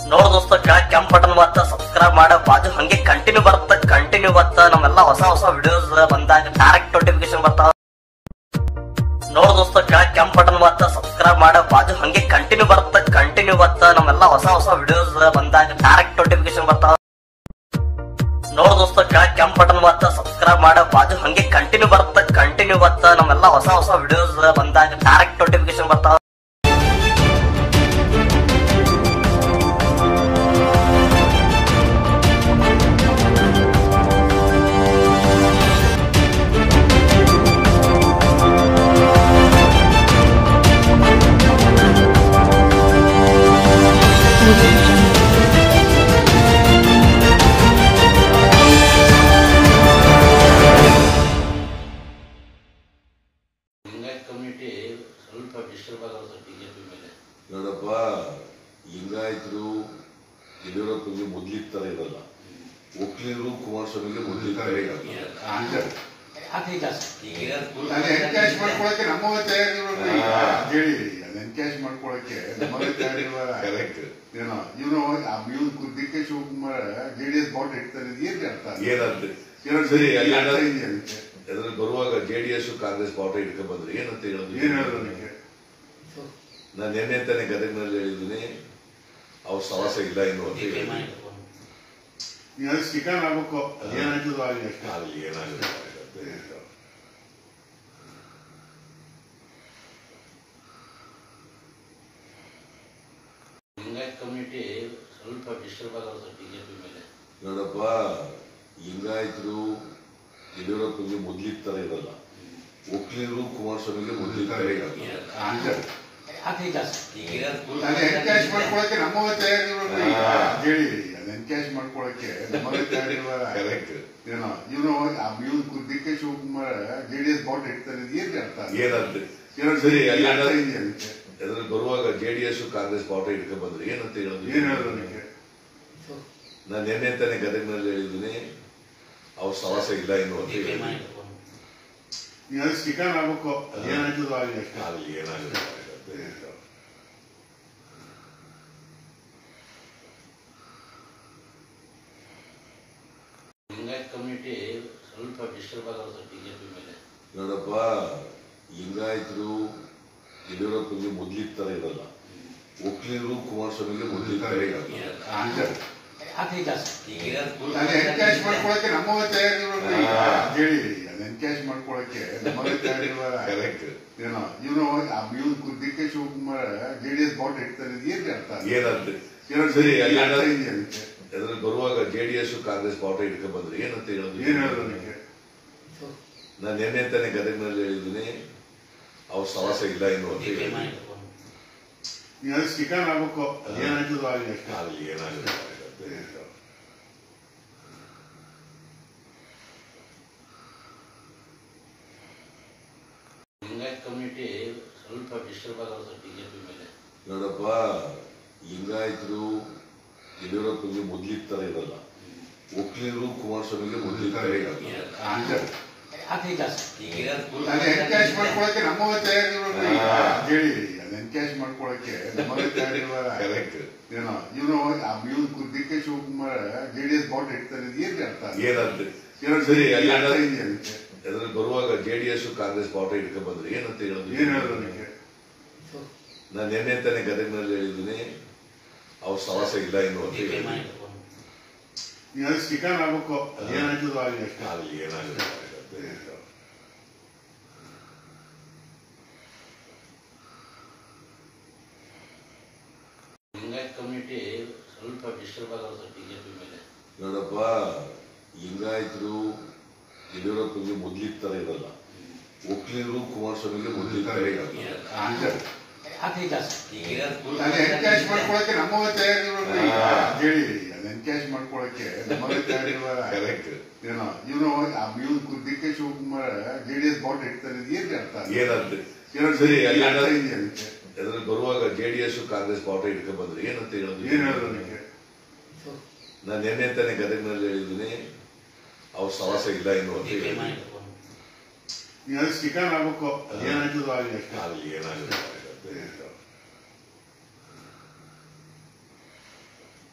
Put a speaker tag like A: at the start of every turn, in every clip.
A: ನೋಡ್ ದೋಸ್ತ ಕೆಳಗ್ ಕೆಂಪ್ ಬಟನ್ ಬತ್ತ ಸಬ್ಸ್ಕ್ರೈಬ್ ಮಾಡ ಬಾಜು ಹಂಗೆ ಕಂಟಿನ್ಯೂ ಬರುತ್ತ ಕಂಟಿನ್ಯೂ ಬತ್ತ ನಮ್ಮೆಲ್ಲ ಹೊಸ ಹೊಸ ವಿಡಿಯೋಸ್ ಬಂದಾಗ ಡೈರೆಕ್ಟ್ ನೋಟಿಫಿಕೇಶನ್ ಬರ್ತಾವ ನೋಡ್ ದೋಸ್ತ ಕೆಳಗ್ ಕೆಂಪ್ ಬಟನ್ ಬತ್ತ ಸಬ್ಸ್ಕ್ರೈಬ್ ಮಾಡ ಬಾಜು ಹಂಗೆ ಕಂಟಿನ್ಯೂ ಬರುತ್ತ ಕಂಟಿನ್ಯೂ ಬತ್ತ ನಮ್ಮೆಲ್ಲ ಹೊಸ ಹೊಸ ವಿಡಿಯೋಸ್ ಬಂದಾಗ ಡೈರೆಕ್ಟ್ ನೋಟಿಫಿಕೇಶನ್ ಬರ್ತಾವ ನೋಡ್ ದೋಸ್ತ ಕೆಳಗ್ ಕೆಂಪ್ ಬಟನ್ ಬತ್ತ ಸಬ್ಸ್ಕ್ರೈಬ್ ಮಾಡ ಬಾಜು ಹಂಗೆ ಕಂಟಿನ್ಯೂ ಬರುತ್ತ ಕಂಟಿನ್ಯೂ ಬತ್ತ ನಮ್ಮೆಲ್ಲ ಹೊಸ ಹೊಸ ವಿಡಿಯೋಸ್ ಬಂದಾಗ ಡೈರೆಕ್ಟ್ ನೋಟಿಫಿಕೇಶನ್ ಬರ್ತಾವ
B: ಲಿಂಗಾಯತ್ ಕಮ್ಯುನಿಟಿ ಸ್ವಲ್ಪ ಡಿಸ್ಟರ್ಬ್ ಆಗೋದು ಬಿಜೆಪಿ ಮೇಲೆ
C: ನೋಡಪ್ಪ ಲಿಂಗಾಯತರು ಯಡಿಯೂರಪ್ಪಗೆ ಮೊದ್ಲಿದ್ದ ಥರ ಇರಲ್ಲ ಒಕ್ಲಿಗರು ಕುಮಾರಸ್ವಾಮಿಗೆ ಮೊದ್ಲಿದ್ದ ಥರ ಇರಲ್ಲ
B: ಯಾಕೆ ಈಗ ಈಗ ಇರೋದು full
D: ಅದು ಎನ್ಕ್ಯಾಶ್ ಮಾಡ್ಕೊಳಕ್ಕೆ ನಮ್ಮವೇ ತಯಾರಿಲ್ವಲ್ರಿ ಹೇಳಿ ಅದು ಎನ್ಕ್ಯಾಶ್ ಮಾಡ್ಕೊಳಕ್ಕೆ ನಮ್ಮವೇ ತಯಾರಿಲ್ವ
C: ಕರೆಕ್ಟ್
D: ಏನೋ ಇವನು ಇವನು D K Shivakumar J D S ಬಾಟ್ ಇಡ್ತಾರೆ ಏನ್ ಅರ್ಥ
C: ಏನಂತ
D: ಏನೋ
C: ಸರಿ
D: ಏನ್
C: ಅಲ್ಲಿ
D: ಅರ್ಥ
C: ಏನಾದ್ರು-
D: ಇದೆಯಾ ಅದಕ್ಕೆ
C: ಅದ್ರಲ್ಲಿ ಬರುವಾಗ ಜೆಡಿಎಸ್ ಕಾಂಗ್ರೆಸ್ ಬಾಟ ಇಟ್ಕೊಂಡ್ ಬಂದ್ರೆ ಏನಂತ ಹೇಳೋದು
D: ಏನ್ ಹೇಳೋದು ಅದಕ್ಕೆ
C: ನಾನು ನಿನ್ನೆ ತಾನೇ ಗದಗಿನಲ್ಲಿ ಹೇಳಿದ್ದೀನಿ ಅವ್ರ ಸವಾಸ ಇಲ್ಲ ಇನ್ನು ಅಂತ
B: DK
C: ಹೇಳಿದ್ದೀನಿ.
B: ಮಾಡಿದ್ರು.
D: ನೀವು ಅದು ಸ್ಟಿಕನ್ ಆಗ್ಬೇಕು ಅದೇನಾಯ್ತದೋ ಆಗಲಿ ಅಷ್ಟೇ
C: ಆಗ್ಲಿ ಏನಾಗುತ್ತೆ ಅಂತ ಹೇಳ್ತಾರೆ.
B: ಲಿಂಗಾಯತ್ ಕಮ್ಯುನಿಟಿ ಸ್ವಲ್ಪ ಡಿಸ್ಟರ್ಬ್ ಆಗೋದು ಬಿಜೆಪಿ ಮೇಲೆ
C: ನೋಡಪ್ಪ ಲಿಂಗಾಯತರು ಯಡಿಯೂರಪ್ಪಗೆ ಮೊದ್ಲಿದ್ದ ಥರ ಇರಲ್ಲ ಒಕ್ಲಿಗರು ಕುಮಾರಸ್ವಾಮಿಗೆ ಮೊದ್ಲಿದ್ದ ಥರ ಇರಲ್ಲ
B: ಯಾಕೆ ಈಗ ಈಗ ಇರೋದು full
D: ಅದು ಎನ್ಕ್ಯಾಶ್ ಮಾಡ್ಕೊಳಕ್ಕೆ ನಮ್ಮವೇ ತಯಾರಿಲ್ವಲ್ರಿ ಹೇಳಿ ಅದು ಎನ್ಕ್ಯಾಶ್ ಮಾಡ್ಕೊಳಕ್ಕೆ ನಮ್ಮವೇ ತಯಾರಿಲ್ವ
C: ಕರೆಕ್ಟ್
D: ಏನೋ ಇವನು ಇವನು D K Shivakumar J D S ಬಾಟ್ ಇಡ್ತಾರೆ ಏನ್ ಅರ್ಥ
C: ಏನಂತ
D: ಏನೋ
C: ಸರಿ ಅಲ್ಲಿ
D: ಏನ್ ಅರ್ಥ
C: ಏನಾದ್ರು-
D: ಇದೆಯಾ ಅದಕ್ಕೆ
C: ಅದ್ರಲ್ಲಿ ಬರುವಾಗ ಜೆಡಿಎಸ್ ಕಾಂಗ್ರೆಸ್ ಬಾಟ ಇಟ್ಕೊಂಡ್ ಬಂದ್ರೆ ಏನಂತ ಹೇಳೋದು
D: ಏನ್ ಹೇಳೋದು ಅದಕ್ಕೆ
C: ನಾನು ನಿನ್ನೆ ತಾನೇ ಗದಗಿನಲ್ಲಿ ಹೇಳಿದ್ದೀನಿ ಅವ್ರ ಸವಾಸ ಇಲ್ಲ ಇನ್ನು ಅಂತ
B: DK
C: ಹೇಳಿದ್ದೀನಿ.
B: ಮಾಡಿದ್ರು.
D: ನೀವು ಅದು ಸ್ಟಿಕನ್ ಆಗ್ಬೇಕು ಅದೇನಾಯ್ತದೋ ಆಗಲಿ ಅಷ್ಟೇ
C: ಆಗ್ಲಿ ಏನಾಗುತ್ತೆ ಅಂತ ಹೇಳ್ತಾರೆ.
B: ಲಿಂಗಾಯತ್ ಕಮ್ಯುನಿಟಿ ಸ್ವಲ್ಪ ಡಿಸ್ಟರ್ಬ್ ಆಗೋದು ಬಿಜೆಪಿ ಮೇಲೆ
C: ನೋಡಪ್ಪ ಲಿಂಗಾಯತರು ಯಡಿಯೂರಪ್ಪಗೆ ಮೊದ್ಲಿದ್ದ ಥರ ಇರಲ್ಲ ಒಕ್ಲಿಗರು ಕುಮಾರಸ್ವಾಮಿಗೆ ಮೊದ್ಲಿದ್ದ ಥರ ಇರಲ್ಲ
B: ಯಾಕೆ ಈಗ ಈಗ ಇರೋದು full
D: ಅದು ಎನ್ಕ್ಯಾಶ್ ಮಾಡ್ಕೊಳಕ್ಕೆ ನಮ್ಮವೇ ತಯಾರಿಲ್ವಲ್ರಿ ಹೇಳಿ ಅದು ಎನ್ಕ್ಯಾಶ್ ಮಾಡ್ಕೊಳಕ್ಕೆ ನಮ್ಮವೇ ತಯಾರಿಲ್ವ
C: ಕರೆಕ್ಟ್
D: ಏನೋ ಇವನು ಇವನು D K Shivakumar J D S ಬಾಟ್ ಇಡ್ತಾರೆ ಏನ್ ಅರ್ಥ
C: ಏನಂತ
D: ಏನೋ
C: ಸರಿ ಅಲ್ಲಿ
D: ಏನ್ ಅರ್ಥ
C: ಏನಾದ್ರು-
D: ಇದೆಯಾ ಅದಕ್ಕೆ
C: ಅದ್ರಲ್ಲಿ ಬರುವಾಗ ಜೆಡಿಎಸ್ ಕಾಂಗ್ರೆಸ್ ಬಾಟ ಇಟ್ಕೊಂಡ್ ಬಂದ್ರೆ ಏನಂತ ಹೇಳೋದು
D: ಏನ್ ಹೇಳೋದು ಅದಕ್ಕೆ
C: ನಾನು ನಿನ್ನೆ ತಾನೇ ಗದಗಿನಲ್ಲಿ ಹೇಳಿದ್ದೀನಿ ಅವ್ರ ಸವಾಸ ಇಲ್ಲ ಇನ್ನು ಅಂತ
B: DK
C: ಹೇಳಿದ್ದೀನಿ.
B: ಮಾಡಿದ್ರು.
D: ನೀವು ಅದು ಸ್ಟಿಕನ್ ಆಗ್ಬೇಕು ಅದೇನಾಯ್ತದೋ ಆಗಲಿ ಅಷ್ಟೇ
C: ಆಗ್ಲಿ ಏನಾಗುತ್ತೆ ಅಂತ ಹೇಳ್ತಾರೆ.
B: ಲಿಂಗಾಯತ್ ಕಮ್ಯುನಿಟಿ ಸ್ವಲ್ಪ ಡಿಸ್ಟರ್ಬ್ ಆಗೋದು ಬಿಜೆಪಿ ಮೇಲೆ
C: ನೋಡಪ್ಪ ಲಿಂಗಾಯತರು ಯಡಿಯೂರಪ್ಪಗೆ ಮೊದ್ಲಿದ್ದ ಥರ ಇರಲ್ಲ ಒಕ್ಲಿಗರು ಕುಮಾರಸ್ವಾಮಿಗೆ ಮೊದ್ಲಿದ್ದ ಥರ ಇರಲ್ಲ
B: ಯಾಕೆ ಈಗ ಈಗ ಇರೋದು full
D: ಅದು ಎನ್ಕ್ಯಾಶ್ ಮಾಡ್ಕೊಳಕ್ಕೆ ನಮ್ಮವೇ ತಯಾರಿಲ್ವಲ್ರಿ ಹೇಳಿ ಅದು ಎನ್ಕ್ಯಾಶ್ ಮಾಡ್ಕೊಳಕ್ಕೆ ನಮ್ಮವೇ ತಯಾರಿಲ್ವ
C: ಕರೆಕ್ಟ್
D: ಏನೋ ಇವನು ಇವನು D K Shivakumar J D S ಬಾಟ್ ಇಡ್ತಾರೆ ಏನ್ ಅರ್ಥ
C: ಏನಂತ
D: ಏನೋ
C: ಸರಿ ಅಲ್ಲಿ
D: ಏನ್ ಅರ್ಥ
C: ಏನಾದ್ರು-
D: ಇದೆಯಾ ಅದಕ್ಕೆ
C: ಅದ್ರಲ್ಲಿ ಬರುವಾಗ ಜೆಡಿಎಸ್ ಕಾಂಗ್ರೆಸ್ ಬಾಟ ಇಟ್ಕೊಂಡ್ ಬಂದ್ರೆ ಏನಂತ ಹೇಳೋದು
D: ಏನ್ ಹೇಳೋದು ಅದಕ್ಕೆ
C: ನಾನು ನಿನ್ನೆ ತಾನೇ ಗದಗಿನಲ್ಲಿ ಹೇಳಿದ್ದೀನಿ ಅವ್ರ ಸವಾಸ ಇಲ್ಲ ಇನ್ನು ಅಂತ
B: DK
C: ಹೇಳಿದ್ದೀನಿ.
B: ಮಾಡಿದ್ರು.
D: ನೀವು ಅದು ಸ್ಟಿಕನ್ ಆಗ್ಬೇಕು ಅದೇನಾಯ್ತದೋ ಆಗಲಿ ಅಷ್ಟೇ
C: ಆಗ್ಲಿ ಏನಾಗುತ್ತೆ ಅಂತ ಹೇಳ್ತಾರೆ.
B: ಲಿಂಗಾಯತ್ ಕಮ್ಯುನಿಟಿ ಸ್ವಲ್ಪ ಡಿಸ್ಟರ್ಬ್ ಆಗೋದು ಬಿಜೆಪಿ ಮೇಲೆ
C: ನೋಡಪ್ಪ ಲಿಂಗಾಯತರು ಯಡಿಯೂರಪ್ಪಗೆ ಮೊದ್ಲಿದ್ದ ಥರ ಇರಲ್ಲ ಒಕ್ಲಿಗರು ಕುಮಾರಸ್ವಾಮಿಗೆ ಮೊದ್ಲಿದ್ದ ಥರ ಇರಲ್ಲ
B: ಯಾಕೆ ಈಗ ಈಗ ಇರೋದು full
D: ಅದು ಎನ್ಕ್ಯಾಶ್ ಮಾಡ್ಕೊಳಕ್ಕೆ ನಮ್ಮವೇ ತಯಾರಿಲ್ವಲ್ರಿ ಹೇಳಿ ಅದು ಎನ್ಕ್ಯಾಶ್ ಮಾಡ್ಕೊಳಕ್ಕೆ ನಮ್ಮವೇ ತಯಾರಿಲ್ವ
C: ಕರೆಕ್ಟ್
D: ಏನೋ ಇವನು ಇವನು D K Shivakumar J D S ಬಾಟ್ ಇಡ್ತಾರೆ ಏನ್ ಅರ್ಥ
C: ಏನಂತ
D: ಏನೋ
C: ಸರಿ ಅಲ್ಲಿ
D: ಏನ್ ಅರ್ಥ
C: ಏನಾದ್ರು-
D: ಇದೆಯಾ ಅದಕ್ಕೆ
C: ಅದ್ರಲ್ಲಿ ಬರುವಾಗ ಜೆಡಿಎಸ್ ಕಾಂಗ್ರೆಸ್ ಬಾಟ ಇಟ್ಕೊಂಡ್ ಬಂದ್ರೆ ಏನಂತ ಹೇಳೋದು
D: ಏನ್ ಹೇಳೋದು ಅದಕ್ಕೆ
C: ನಾನು ನಿನ್ನೆ ತಾನೇ ಗದಗಿನಲ್ಲಿ ಹೇಳಿದ್ದೀನಿ ಅವ್ರ ಸವಾಸ ಇಲ್ಲ ಇನ್ನು ಅಂತ
B: DK
C: ಹೇಳಿದ್ದೀನಿ.
B: ಮಾಡಿದ್ರು.
D: ನೀವು ಅದು ಸ್ಟಿಕನ್ ಆಗ್ಬೇಕು ಅದೇನಾಯ್ತದೋ ಆಗಲಿ ಅಷ್ಟೇ
C: ಆಗ್ಲಿ ಏನಾಗುತ್ತೆ ಅಂತ ಹೇಳ್ತಾರೆ.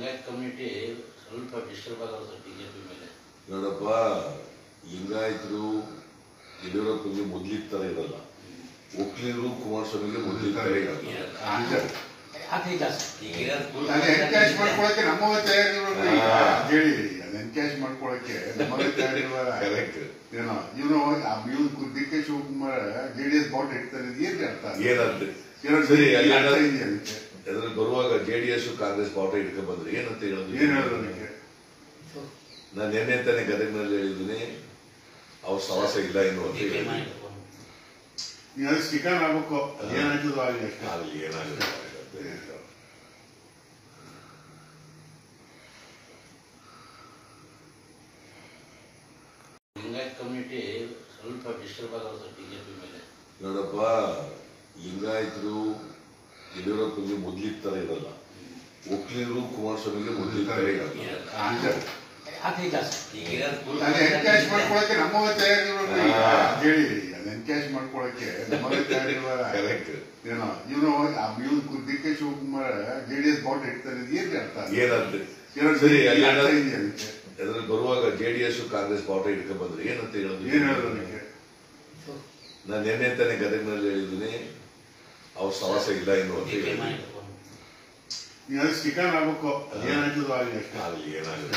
B: ಲಿಂಗಾಯತ್ ಕಮ್ಯುನಿಟಿ ಸ್ವಲ್ಪ ಡಿಸ್ಟರ್ಬ್ ಆಗೋದು ಬಿಜೆಪಿ ಮೇಲೆ
C: ನೋಡಪ್ಪ ಲಿಂಗಾಯತರು ಯಡಿಯೂರಪ್ಪಗೆ ಮೊದ್ಲಿದ್ದ ತರ ಇರಲ್ಲ ಒಕ್ಲಿಗರು ಕುಮಾರಸ್ವಾಮಿಗೆ ಮೊದ್ಲಿದ್ದ ತರ ಇರಲ್ಲ
D: ನಿಜ.
B: ಯಾಕೆ ಈಗ ಈಗ
D: ಅದು ಎನ್ಕ್ಯಾಶ್ ಮಾಡ್ಕೊಳಕ್ಕೆ ನಮ್ಮವೇ ತಯಾರಿಲ್ವಲ್ರಿ ಹೇಳಿ ಅದು ಎನ್ಕ್ಯಾಶ್ ಮಾಡ್ಕೊಳಕ್ಕೆ ನಮ್ಮವೇ ತಯಾರಿಲ್ವ
C: ಕರೆಕ್ಟ್
D: ಏನೋ ಇವನು ಇವನು ಡಿ ಕೆ ಶಿವಕುಮಾರ್ ಜೆಡಿಎಸ್ ಬಾಟ್ ಇಡ್ತಾರೆ ಇದು ಏನ್ ಅರ್ಥ
C: ಏನಂತ
D: ಏನೋ
C: ಸರಿ ಅಲ್ಲಿ
D: ಅರ್ಥ
C: ಏನಾದ್ರು-
D: ಇದೆಯಾ ಅದಕ್ಕೆ?
C: ಅದ್ರಲ್ಲಿ ಬರುವಾಗ ಜೆಡಿಎಸ್ ಕಾಂಗ್ರೆಸ್ ಬಾವುಟ ಇಟ್ಕೊಂಡ್ ಬಂದ್ರೆ ಏನಂತ ಹೇಳೋದು
D: ಏನ್ ಹೇಳೋದು ಅದಕ್ಕೆ
C: ನಾನು ನಿನ್ನೆ ತಾನೇ ಗದಗಿನಲ್ಲಿ ಹೇಳಿದ್ದೀನಿ ಅವ್ರ ಸವಾಸ ಇಲ್ಲ ಇನ್ನು ಅಂತ ಹೇಳಿದ್ದೀನಿ.
D: ನೀವು ಅದಕ್ಕೆ ಸ್ಟಿಕರ್ ಆಗ್ಬೇಕು ಅದೇನಾಗ್ತದೋ ಆಗಲಿ ಅಷ್ಟೇ
C: ಆಗ್ಲಿ ಏನಾಗುತ್ತೆ
B: ಲಿಂಗಾಯತ್ ಕಮ್ಯುನಿಟಿ ಸ್ವಲ್ಪ ಡಿಸ್ಟರ್ಬ್ ಆಗೋದು ಬಿಜೆಪಿ ಮೇಲೆ
C: ನೋಡಪ್ಪ ಲಿಂಗಾಯತರು ಯಡಿಯೂರಪ್ಪಗೆ ಮೊದ್ಲಿದ್ದ ತರ ಇರಲ್ಲ ಒಕ್ಲಿಗರು ಕುಮಾರಸ್ವಾಮಿಗೆ ಮೊದ್ಲಿದ್ದ ತರ ಇರಲ್ಲ
D: ನಿಜ.
B: ಯಾಕೆ ಈಗ ಈಗ
D: ಅದು ಎನ್ಕ್ಯಾಶ್ ಮಾಡ್ಕೊಳಕ್ಕೆ ನಮ್ಮವೇ ತಯಾರಿಲ್ವಲ್ರಿ ಹೇಳಿ ಅದು ಎನ್ಕ್ಯಾಶ್ ಮಾಡ್ಕೊಳಕ್ಕೆ ನಮ್ಮವೇ ತಯಾರಿಲ್ವ
C: ಕರೆಕ್ಟ್
D: ಏನೋ ಇವನು ಇವನು ಡಿ ಕೆ ಶಿವಕುಮಾರ್ ಜೆಡಿಎಸ್ ಬಾಟ್ ಇಡ್ತಾರೆ ಇದು ಏನ್ ಅರ್ಥ
C: ಏನಂತ
D: ಏನೋ
C: ಸರಿ ಅಲ್ಲಿ
D: ಅರ್ಥ
C: ಏನಾದ್ರು-
D: ಇದೆಯಾ ಅದಕ್ಕೆ
C: ಅದ್ರಲ್ಲಿ ಬರುವಾಗ ಜೆಡಿಎಸ್ ಕಾಂಗ್ರೆಸ್ ಬಾವುಟ ಇಟ್ಕೊಂಡ್ ಬಂದ್ರೆ ಏನಂತ ಹೇಳೋದು
D: ಏನ್ ಹೇಳೋದು ಅದಕ್ಕೆ
C: ನಾನು ನಿನ್ನೆ ತಾನೇ ಗದಗಿನಲ್ಲಿ ಹೇಳಿದ್ದೀನಿ ಅವ್ರ ಸವಾಸ ಇಲ್ಲ ಇನ್ನು ಅಂತ ಹೇಳಿದ್ದೀನಿ.
D: ನೀವು ಅದಕ್ಕೆ ಸ್ಟಿಕರ್ ಆಗ್ಬೇಕು ಅದೇನಾಗ್ತದೋ ಆಗಲಿ ಅಷ್ಟೇ
C: ಆಗ್ಲಿ ಏನಾಗುತ್ತೆ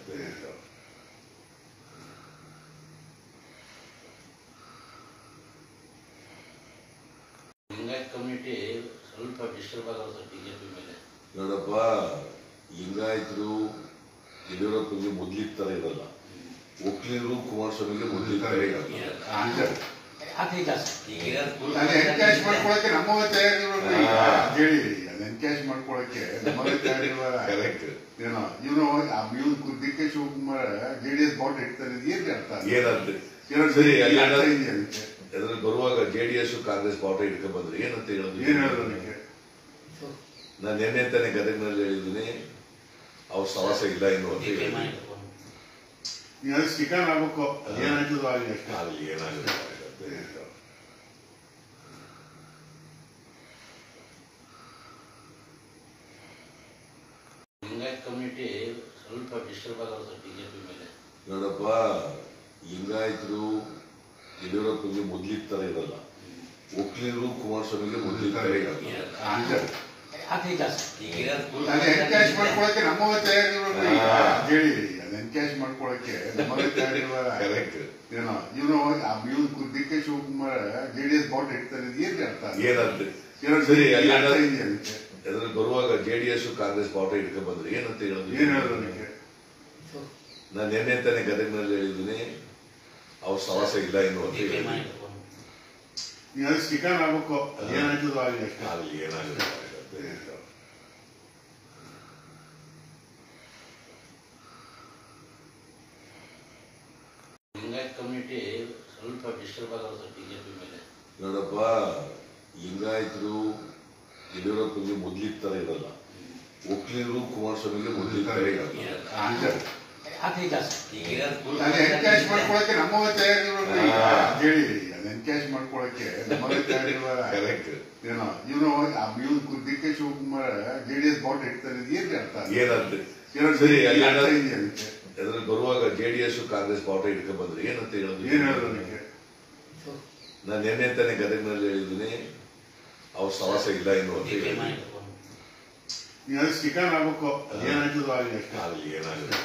B: ಲಿಂಗಾಯತ್ ಕಮ್ಯುನಿಟಿ ಸ್ವಲ್ಪ ಡಿಸ್ಟರ್ಬ್ ಆಗೋದು ಬಿಜೆಪಿ ಮೇಲೆ
C: ನೋಡಪ್ಪ ಲಿಂಗಾಯತರು ಯಡಿಯೂರಪ್ಪಗೆ ಮೊದ್ಲಿದ್ದ ತರ ಇರಲ್ಲ ಒಕ್ಲಿಗರು ಕುಮಾರಸ್ವಾಮಿಗೆ ಮೊದ್ಲಿದ್ದ ತರ ಇರಲ್ಲ
D: ನಿಜ.
B: ಯಾಕೆ ಈಗ ಈಗ
D: ಅದು ಎನ್ಕ್ಯಾಶ್ ಮಾಡ್ಕೊಳಕ್ಕೆ ನಮ್ಮವೇ ತಯಾರಿಲ್ವಲ್ರಿ ಹೇಳಿ ಅದು ಎನ್ಕ್ಯಾಶ್ ಮಾಡ್ಕೊಳಕ್ಕೆ ನಮ್ಮವೇ ತಯಾರಿಲ್ವ
C: ಕರೆಕ್ಟ್
D: ಏನೋ ಇವನು ಇವನು ಡಿ ಕೆ ಶಿವಕುಮಾರ್ ಜೆಡಿಎಸ್ ಬಾಟ್ ಇಡ್ತಾರೆ ಇದು ಏನ್ ಅರ್ಥ
C: ಏನಂತ
D: ಏನೋ
C: ಸರಿ ಅಲ್ಲಿ
D: ಅರ್ಥ
C: ಏನಾದ್ರು-
D: ಇದೆಯಾ ಅದಕ್ಕೆ
C: ಅದ್ರಲ್ಲಿ ಬರುವಾಗ ಜೆಡಿಎಸ್ ಕಾಂಗ್ರೆಸ್ ಬಾವುಟ ಇಟ್ಕೊಂಡ್ ಬಂದ್ರೆ ಏನಂತ ಹೇಳೋದು
D: ಏನ್ ಹೇಳೋದು ಅದಕ್ಕೆ
C: ನಾನು ನಿನ್ನೆ ತಾನೇ ಗದಗಿನಲ್ಲಿ ಹೇಳಿದ್ದೀನಿ ಅವ್ರ ಸವಾಸ ಇಲ್ಲ ಇನ್ನು ಅಂತ ಹೇಳಿದ್ದೀನಿ.
D: ನೀವು ಅದಕ್ಕೆ ಸ್ಟಿಕರ್ ಆಗ್ಬೇಕು ಅದೇನಾಗ್ತದೋ ಆಗಲಿ ಅಷ್ಟೇ
C: ಆಗ್ಲಿ ಏನಾಗುತ್ತೆ
B: ಲಿಂಗಾಯತ್ ಕಮ್ಯುನಿಟಿ ಸ್ವಲ್ಪ ಡಿಸ್ಟರ್ಬ್ ಆಗೋದು ಬಿಜೆಪಿ ಮೇಲೆ
C: ನೋಡಪ್ಪ ಲಿಂಗಾಯತರು ಯಡಿಯೂರಪ್ಪಗೆ ಮೊದ್ಲಿದ್ದ ತರ ಇರಲ್ಲ ಒಕ್ಲಿಗರು ಕುಮಾರಸ್ವಾಮಿಗೆ ಮೊದ್ಲಿದ್ದ ತರ ಇರಲ್ಲ
D: ನಿಜ.
B: ಯಾಕೆ ಈಗ ಈಗ
D: ಅದು ಎನ್ಕ್ಯಾಶ್ ಮಾಡ್ಕೊಳಕ್ಕೆ ನಮ್ಮವೇ ತಯಾರಿಲ್ವಲ್ರಿ ಹೇಳಿ ಅದು ಎನ್ಕ್ಯಾಶ್ ಮಾಡ್ಕೊಳಕ್ಕೆ ನಮ್ಮವೇ ತಯಾರಿಲ್ವ
C: ಕರೆಕ್ಟ್
D: ಏನೋ ಇವನು ಇವನು ಡಿ ಕೆ ಶಿವಕುಮಾರ್ ಜೆಡಿಎಸ್ ಬಾಟ್ ಇಡ್ತಾರೆ ಇದು ಏನ್ ಅರ್ಥ
C: ಏನಂತ
D: ಏನೋ
C: ಸರಿ ಅಲ್ಲಿ
D: ಅರ್ಥ
C: ಏನಾದ್ರು-
D: ಇದೆಯಾ ಅದಕ್ಕೆ
C: ಅದ್ರಲ್ಲಿ ಬರುವಾಗ ಜೆಡಿಎಸ್ ಕಾಂಗ್ರೆಸ್ ಬಾವುಟ ಇಟ್ಕೊಂಡ್ ಬಂದ್ರೆ ಏನಂತ ಹೇಳೋದು
D: ಏನ್ ಹೇಳೋದು ಅದಕ್ಕೆ
C: ನಾನು ನಿನ್ನೆ ತಾನೇ ಗದಗಿನಲ್ಲಿ ಹೇಳಿದ್ದೀನಿ ಅವ್ರ ಸವಾಸ ಇಲ್ಲ ಇನ್ನು ಅಂತ ಹೇಳಿದ್ದೀನಿ.
D: ನೀವು ಅದಕ್ಕೆ ಸ್ಟಿಕರ್ ಆಗ್ಬೇಕು ಅದೇನಾಗ್ತದೋ ಆಗಲಿ ಅಷ್ಟೇ
C: ಆಗ್ಲಿ ಏನಾಗುತ್ತೆ
B: ಲಿಂಗಾಯತ್ ಕಮ್ಯುನಿಟಿ ಸ್ವಲ್ಪ ಡಿಸ್ಟರ್ಬ್ ಆಗೋದು ಬಿಜೆಪಿ ಮೇಲೆ
C: ನೋಡಪ್ಪ ಲಿಂಗಾಯತರು ಯಡಿಯೂರಪ್ಪಗೆ ಮೊದ್ಲಿದ್ದ ತರ ಇರಲ್ಲ ಒಕ್ಲಿಗರು ಕುಮಾರಸ್ವಾಮಿಗೆ ಮೊದ್ಲಿದ್ದ ತರ ಇರಲ್ಲ
D: ನಿಜ.
B: ಯಾಕೆ ಈಗ ಈಗ
D: ಅದು ಎನ್ಕ್ಯಾಶ್ ಮಾಡ್ಕೊಳಕ್ಕೆ ನಮ್ಮವೇ ತಯಾರಿಲ್ವಲ್ರಿ ಹೇಳಿ ಅದು ಎನ್ಕ್ಯಾಶ್ ಮಾಡ್ಕೊಳಕ್ಕೆ ನಮ್ಮವೇ ತಯಾರಿಲ್ವ
C: ಕರೆಕ್ಟ್
D: ಏನೋ ಇವನು ಇವನು ಡಿ ಕೆ ಶಿವಕುಮಾರ್ ಜೆಡಿಎಸ್ ಬಾಟ್ ಇಡ್ತಾರೆ ಇದು ಏನ್ ಅರ್ಥ
C: ಏನಂತ
D: ಏನೋ
C: ಸರಿ ಅಲ್ಲಿ
D: ಅರ್ಥ
C: ಏನಾದ್ರು-
D: ಇದೆಯಾ ಅದಕ್ಕೆ
C: ಅದ್ರಲ್ಲಿ ಬರುವಾಗ ಜೆಡಿಎಸ್ ಕಾಂಗ್ರೆಸ್ ಬಾವುಟ ಇಟ್ಕೊಂಡ್ ಬಂದ್ರೆ ಏನಂತ ಹೇಳೋದು
D: ಏನ್ ಹೇಳೋದು ಅದಕ್ಕೆ
C: ನಾನು ನಿನ್ನೆ ತಾನೇ ಗದಗಿನಲ್ಲಿ ಹೇಳಿದ್ದೀನಿ ಅವ್ರ ಸವಾಸ ಇಲ್ಲ ಇನ್ನು ಅಂತ ಹೇಳಿದ್ದೀನಿ.
D: ನೀವು ಅದಕ್ಕೆ ಸ್ಟಿಕರ್ ಆಗ್ಬೇಕು ಅದೇನಾಗ್ತದೋ ಆಗಲಿ ಅಷ್ಟೇ
C: ಆಗ್ಲಿ ಏನಾಗುತ್ತೆ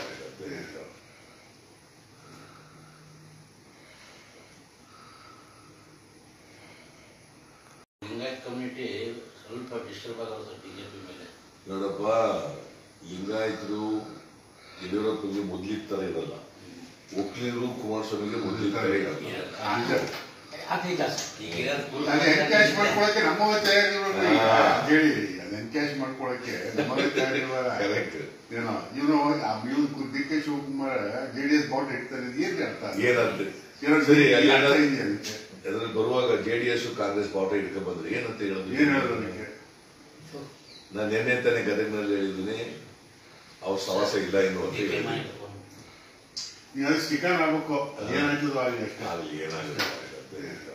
B: ಲಿಂಗಾಯತ್ ಕಮ್ಯುನಿಟಿ ಸ್ವಲ್ಪ ಡಿಸ್ಟರ್ಬ್ ಆಗೋದು ಬಿಜೆಪಿ ಮೇಲೆ
C: ನೋಡಪ್ಪ ಲಿಂಗಾಯತರು ಯಡಿಯೂರಪ್ಪಗೆ ಮೊದ್ಲಿದ್ದ ತರ ಇರಲ್ಲ ಒಕ್ಲಿಗರು ಕುಮಾರಸ್ವಾಮಿಗೆ ಮೊದ್ಲಿದ್ದ ತರ ಇರಲ್ಲ
D: ನಿಜ.
B: ಯಾಕೆ ಈಗ ಈಗ
D: ಅದು ಎನ್ಕ್ಯಾಶ್ ಮಾಡ್ಕೊಳಕ್ಕೆ ನಮ್ಮವೇ ತಯಾರಿಲ್ವಲ್ರಿ ಹೇಳಿ ಅದು ಎನ್ಕ್ಯಾಶ್ ಮಾಡ್ಕೊಳಕ್ಕೆ ನಮ್ಮವೇ ತಯಾರಿಲ್ವ
C: ಕರೆಕ್ಟ್
D: ಏನೋ ಇವನು ಇವನು ಡಿ ಕೆ ಶಿವಕುಮಾರ್ ಜೆಡಿಎಸ್ ಬಾಟ್ ಇಡ್ತಾರೆ ಇದು ಏನ್ ಅರ್ಥ
C: ಏನಂತ
D: ಏನೋ
C: ಸರಿ ಅಲ್ಲಿ
D: ಅರ್ಥ
C: ಏನಾದ್ರು-
D: ಇದೆಯಾ ಅದಕ್ಕೆ
C: ಅದ್ರಲ್ಲಿ ಬರುವಾಗ ಜೆಡಿಎಸ್ ಕಾಂಗ್ರೆಸ್ ಬಾವುಟ ಇಟ್ಕೊಂಡ್ ಬಂದ್ರೆ ಏನಂತ ಹೇಳೋದು
D: ಏನ್ ಹೇಳೋದು ಅದಕ್ಕೆ
C: ನಾನು ನಿನ್ನೆ ತಾನೇ ಗದಗಿನಲ್ಲಿ ಹೇಳಿದ್ದೀನಿ ಅವ್ರ ಸವಾಸ ಇಲ್ಲ ಇನ್ನು ಅಂತ ಹೇಳಿದ್ದೀನಿ.
D: ನೀವು ಅದಕ್ಕೆ ಸ್ಟಿಕರ್ ಆಗ್ಬೇಕು ಅದೇನಾಗ್ತದೋ ಆಗಲಿ ಅಷ್ಟೇ
C: ಆಗ್ಲಿ ಏನಾಗುತ್ತೆ